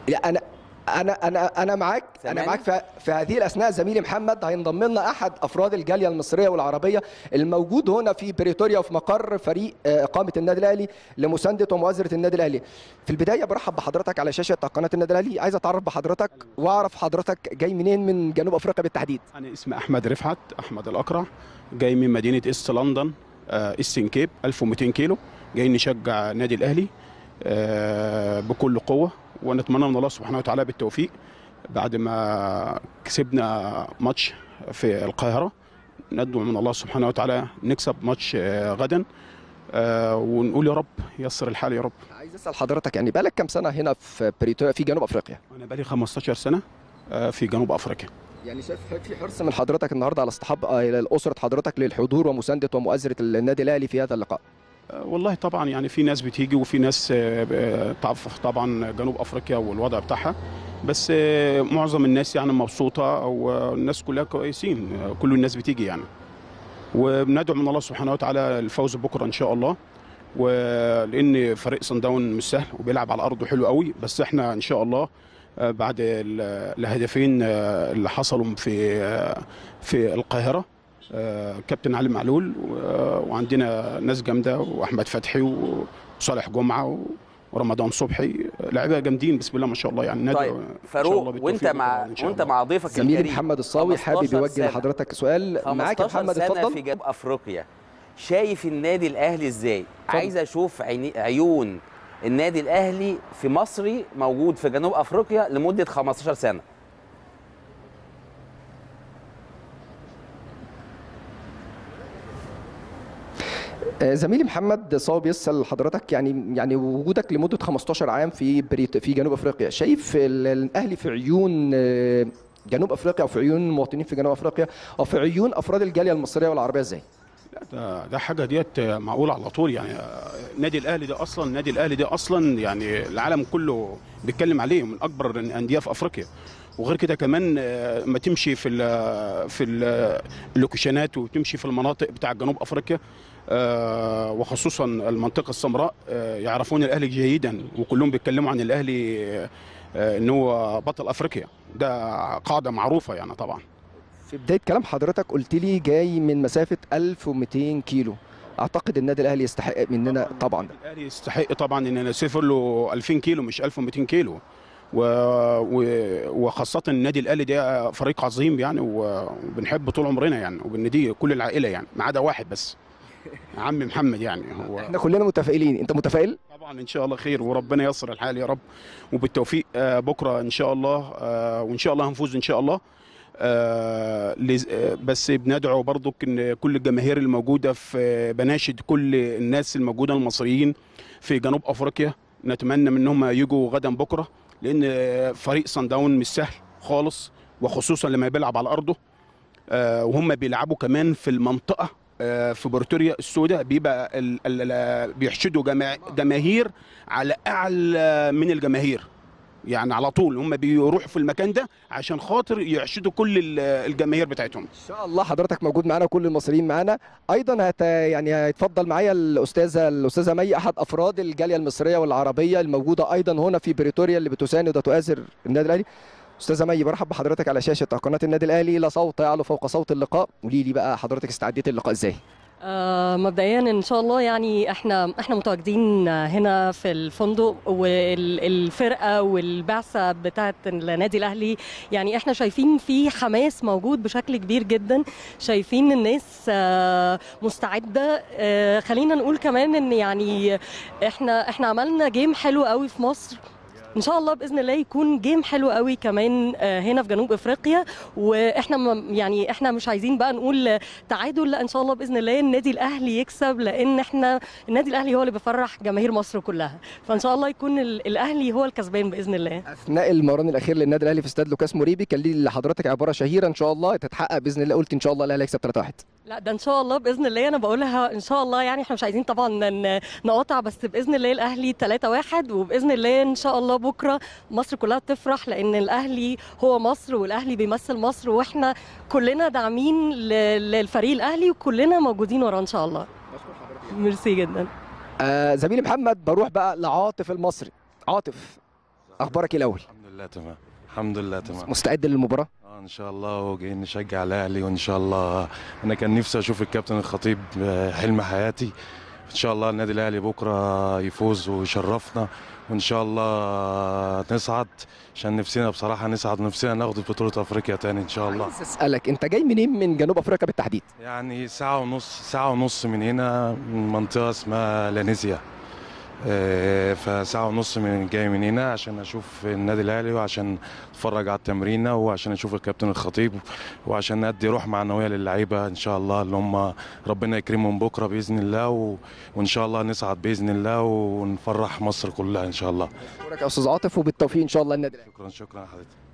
لا انا انا انا انا معاك انا سامعني؟ معاك في, في هذه الاثناء زميلي محمد هينضم لنا احد افراد الجاليه المصريه والعربيه الموجود هنا في بريتوريا وفي مقر فريق آه، اقامه النادي الاهلي لمسانده ومؤازره النادي الاهلي في البدايه برحب بحضرتك على شاشه قناه النادي الاهلي عايز اتعرف بحضرتك واعرف حضرتك جاي منين من جنوب افريقيا بالتحديد أنا اسمي أحمد رفعت أحمد الأقرع جاي من مدينة إست لندن آه، إستن كيب 1200 كيلو جاي نشجع النادي الأهلي آه، بكل قوة ونتمنى من الله سبحانه وتعالى بالتوفيق بعد ما كسبنا ماتش في القاهرة ندعو من الله سبحانه وتعالى نكسب ماتش آه، غدا آه، ونقول يا رب يسر الحال يا رب عايز اسال حضرتك يعني بقالك كام سنه هنا في بريتوريا في جنوب افريقيا أنا بقالي 15 سنة آه، في جنوب أفريقيا يعني شايف في حرص من حضرتك النهارده على اصطحاب آه، اسره حضرتك للحضور ومسانده ومؤازره النادي الاهلي في هذا اللقاء آه، والله طبعا يعني في ناس بتيجي وفي ناس آه، آه، تعرف طبعا جنوب افريقيا والوضع بتاعها بس آه، معظم الناس يعني مبسوطه او آه، الناس كلها كويسين آه، كل الناس بتيجي يعني وبندعو من الله سبحانه وتعالى الفوز بكره ان شاء الله ولان فريق صن داون مش سهل وبيلعب على ارضه حلو قوي بس احنا ان شاء الله آه، بعد ال- الهدفين آه، اللي حصلوا في آه، في القاهره آه، كابتن علي معلول و- وعندنا ناس جامده واحمد فتحي وصالح جمعه و- ورمضان صبحي لعيبه جامدين بسم الله ما شاء الله يعني ندعو طيب إن شاء الله فاروق بالتوفيق وانت بكرة مع إن شاء وانت الله. مع ضيفك زميلي الكريم محمد الصاوي 15 حابب يوجه سنة. لحضرتك سؤال معاك يا 15 محمد سنة اتفضل في جنوب افريقيا شايف النادي الاهلي ازاي عايز اشوف عيني عيون النادي الاهلي في مصري موجود في جنوب افريقيا لمده 15 سنه آه، زميلي محمد صاوي بيسال حضرتك يعني يعني وجودك لمده 15 عام في بريت في جنوب افريقيا شايف ال- الاهلي في عيون آه، جنوب افريقيا او في عيون المواطنين في جنوب افريقيا او في عيون افراد الجاليه المصريه والعربيه ازاي؟ لا ده ده حاجه ديت معقوله على طول يعني آه، النادي الاهلي ده اصلا النادي الاهلي ده اصلا يعني العالم كله بيتكلم عليه من اكبر الانديه في افريقيا وغير كده كمان آه، ما تمشي في ال في ال- اللوكيشنات وتمشي في المناطق بتاع جنوب افريقيا آه، وخصوصا المنطقه السمراء آه، يعرفون الاهلي جيدا وكلهم بيتكلموا عن الاهلي آه، ان هو بطل افريقيا ده قاعده معروفه يعني طبعا في بدايه كلام حضرتك قلت لي جاي من مسافه 1200 كيلو اعتقد النادي الاهلي يستحق مننا طبعا الاهلي يستحق طبعا ان نسافر له 2000 كيلو مش 1200 كيلو و... و... وخاصة النادي الاهلي ده فريق عظيم يعني و- وبنحبه طول عمرنا يعني وبنديه كل العائلة يعني ما عدا واحد بس عم محمد يعني هو احنا كلنا متفائلين انت متفائل؟ طبعا ان شاء الله خير وربنا ييسر الحال يا رب وبالتوفيق آه، بكره ان شاء الله آه، وان شاء الله هنفوز ان شاء الله آه، لز- آه، بس بندعو برضك ان كل الجماهير الموجوده في بناشد كل الناس الموجوده المصريين في جنوب افريقيا نتمنى منهم يجوا غدا بكره لان آه، فريق صن داون مش سهل خالص وخصوصا لما بيلعب على ارضه آه، وهم بيلعبوا كمان في المنطقه آه، في بريتوريا السوداء بيبقى ال- ال- ال- بيحشدوا جما- جماهير على اعلى من الجماهير يعني على طول هم بيروحوا في المكان ده عشان خاطر يحشدوا كل ال- الجماهير بتاعتهم ان شاء الله حضرتك موجود معانا وكل المصريين معانا ايضا هت يعني هيتفضل معايا الاستاذه الاستاذه مي احد افراد الجاليه المصريه والعربيه الموجوده ايضا هنا في بريتوريا اللي بتساند وتؤازر النادي الاهلي استاذه مي برحب بحضرتك على شاشه قناه النادي الاهلي لا صوت يعلو فوق صوت اللقاء قولي لي بقى حضرتك استعديت اللقاء ازاي آه، مبدئيا ان شاء الله يعني احنا احنا متواجدين هنا في الفندق والفرقه والبعثه بتاعه النادي الاهلي يعني احنا شايفين في حماس موجود بشكل كبير جدا شايفين الناس آه، مستعده آه، خلينا نقول كمان ان يعني احنا احنا عملنا جيم حلو قوي في مصر ان شاء الله باذن الله يكون جيم حلو قوي كمان آه، هنا في جنوب افريقيا واحنا م- يعني احنا مش عايزين بقى نقول تعادل لا ان شاء الله باذن الله النادي الاهلي يكسب لان احنا النادي الاهلي هو اللي بيفرح جماهير مصر كلها فان شاء الله يكون ال- الاهلي هو الكسبان باذن الله اثناء المران الاخير للنادي الاهلي في استاد لوكاس موريبي كان لي لحضرتك عباره شهيره ان شاء الله تتحقق باذن الله قلت ان شاء الله الاهلي هيكسب 3-1 لا ده ان شاء الله باذن الله انا بقولها ان شاء الله يعني احنا مش عايزين طبعا ن- نقاطع بس باذن الله الاهلي 3-1 وباذن الله ان شاء الله بكره مصر كلها تفرح لان الاهلي هو مصر والاهلي بيمثل مصر واحنا كلنا داعمين ل- للفريق الاهلي وكلنا موجودين وراه ان شاء الله ميرسي جدا آه زميلي محمد بروح بقى لعاطف المصري عاطف اخبارك إيه الاول الحمد لله تمام الحمد لله تمام مستعد للمباراه اه ان شاء الله وجايين نشجع الاهلي وان شاء الله انا كان نفسي اشوف الكابتن الخطيب آه، حلم حياتي ان شاء الله النادي الاهلي بكره يفوز ويشرفنا وان شاء الله نصعد عشان نفسنا بصراحه نصعد نفسنا ناخد بطوله افريقيا تاني ان شاء الله عايز اسالك انت جاي منين من جنوب افريقيا بالتحديد يعني ساعه ونص ساعه ونص من هنا من منطقه اسمها لانيزيا آه، فساعة ونص من جاي من هنا عشان اشوف النادي الاهلي وعشان اتفرج على التمرينه وعشان اشوف الكابتن الخطيب وعشان ادي روح معنويه للعيبه ان شاء الله اللي هم ربنا يكرمهم بكره باذن الله و... وان شاء الله نصعد باذن الله ونفرح مصر كلها ان شاء الله شكرا يا استاذ عاطف وبالتوفيق ان شاء الله النادي الأهلي. شكرا شكرا يا حضرتك